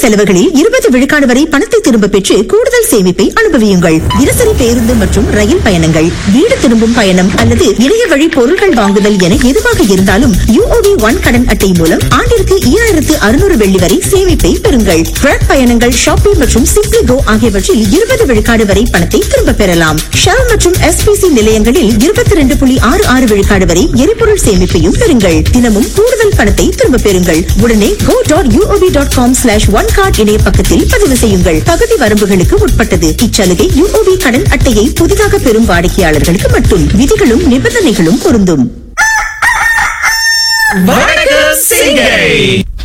செலவுகளில் இருபது விழுக்காடு வரை பணத்தை திரும்ப பெற்று கூடுதல் சேமிப்பை அனுபவியுங்கள் தினசரி பேருந்து மற்றும் ரயில் பயணங்கள் வீடு திரும்பும் பயணம் அல்லது இணைய வழி பொருட்கள் வாங்குதல் என எதுவாக இருந்தாலும் யூஓபி ஒன் கடன் அட்டை மூலம் ஆண்டிற்கு ஈராயிரத்து அறுநூறு வெள்ளி வரை சேமிப்பை பெறுங்கள் ட்ரக் பயணங்கள் ஷாப்பிங் மற்றும் சிப்ளி கோ ஆகியவற்றில் இருபது விழுக்காடு வரை பணத்தை திரும்ப பெறலாம் ஷெல் மற்றும் எஸ்பிசி நிலையங்களில் இருபத்தி ரெண்டு புள்ளி ஆறு ஆறு விழுக்காடு வரை எரிபொருள் சேமிப்பையும் பெறுங்கள் தினமும் கூடுதல் பணத்தை திரும்ப பெறுங்கள் உடனே go dot UOB dot com slash one card இணைய பக்கத்தில் பதிவு செய்யுங்கள் தகுதி வரம்புகளுக்கு உட்பட்டது இச்சலுகை யூஓபி கடன் அட்டையை புதிதாக பெறும் வாடிக்கையாளர்களுக்கு மட்டும் விதிகளும் நிபந்தனைகளும் பொருந்தும் வணக்கம் சிங்கை